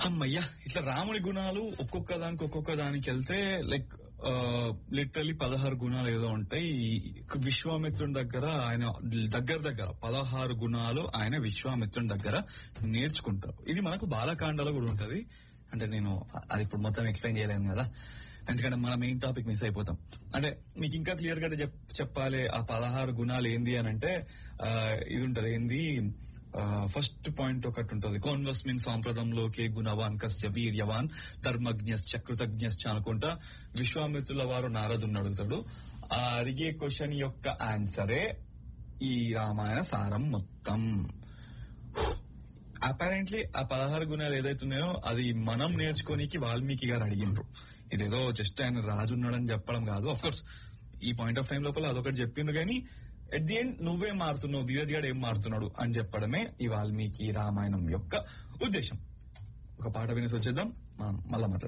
అమ్మయ్యా ఇట్లా రాముడి గుణాలు ఒక్కొక్క దానికి ఒక్కొక్క దానికి వెళ్తే లైక్ లిటరలీ పదహారు గుణాలు ఏదో ఉంటాయి విశ్వామిత్రుని దగ్గర ఆయన దగ్గర దగ్గర పదహారు గుణాలు ఆయన విశ్వామిత్రుని దగ్గర నేర్చుకుంటారు ఇది మనకు బాలకాండలో కూడా ఉంటది అంటే నేను అది ఇప్పుడు మొత్తం ఎక్స్ప్లెయిన్ చేయలేను కదా ఎందుకంటే మన మెయిన్ టాపిక్ మిస్ అయిపోతాం అంటే మీకు ఇంకా క్లియర్ గా చెప్- చెప్పాలి ఆ పదహారు గుణాలు ఏంది అని అంటే ఆ, ఇది ఉంటది ఏంది ఫస్ట్ పాయింట్ ఒకటి ఉంటది కోన్వస్మిన్ సాంప్రదంలోకి గుణవాన్ కస్య వీర్యవాన్ ధర్మజ్ఞశ్చ కృతజ్ఞశ్చ అనుకుంటా విశ్వామిత్రుల వారు నారదుని అడుగుతాడు ఆ అడిగే క్వశ్చన్ యొక్క ఆన్సరే ఈ రామాయణ సారం మొత్తం అపారెంట్లీ ఆ పదహారు గుణాలు ఏదైతున్నాయో అది మనం నేర్చుకోనికి వాల్మీకి గారు అడిగినరు ఇదేదో జస్ట్ ఆయన రాజు ఉన్నాడని చెప్పడం కాదు అఫ్ కోర్స్ ఈ పాయింట్ ఆఫ్ టైం లోపల అదొకటి చెప్పిండు కానీ ఎట్ ది ఎండ్ నువ్వే మారుతున్నావు ధీరజ్ గారు ఏం మారుతున్నాడు అని చెప్పడమే ఈ వాల్మీకి రామాయణం యొక్క ఉద్దేశం ఒక పాట వినేసి వచ్చేద్దాం మనం మళ్ళా మాట్లాడదాం